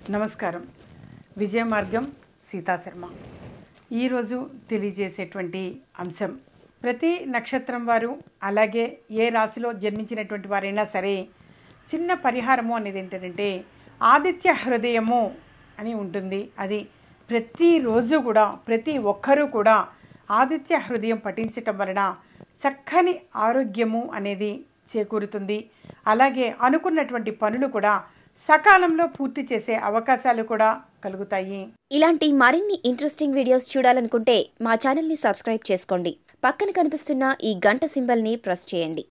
నమస్కారం విజయ మార్గం సీతాశర్మ ఈరోజు తెలియజేసేటువంటి అంశం ప్రతి నక్షత్రం వారు అలాగే ఏ రాశిలో జన్మించినటువంటి వారైనా సరే చిన్న పరిహారము అనేది ఏంటంటే ఆదిత్య హృదయము అని ఉంటుంది అది ప్రతిరోజు కూడా ప్రతి ఒక్కరూ కూడా ఆదిత్య హృదయం పఠించటం వలన చక్కని ఆరోగ్యము అనేది చేకూరుతుంది అలాగే అనుకున్నటువంటి పనులు కూడా సకాలంలో పూర్తి చేసే అవకాశాలు కూడా కలుగుతాయి ఇలాంటి మరిన్ని ఇంట్రెస్టింగ్ వీడియోస్ చూడాలనుకుంటే మా ఛానల్ని సబ్స్క్రైబ్ చేసుకోండి పక్కన కనిపిస్తున్న ఈ గంట సింబల్ని ప్రెస్ చేయండి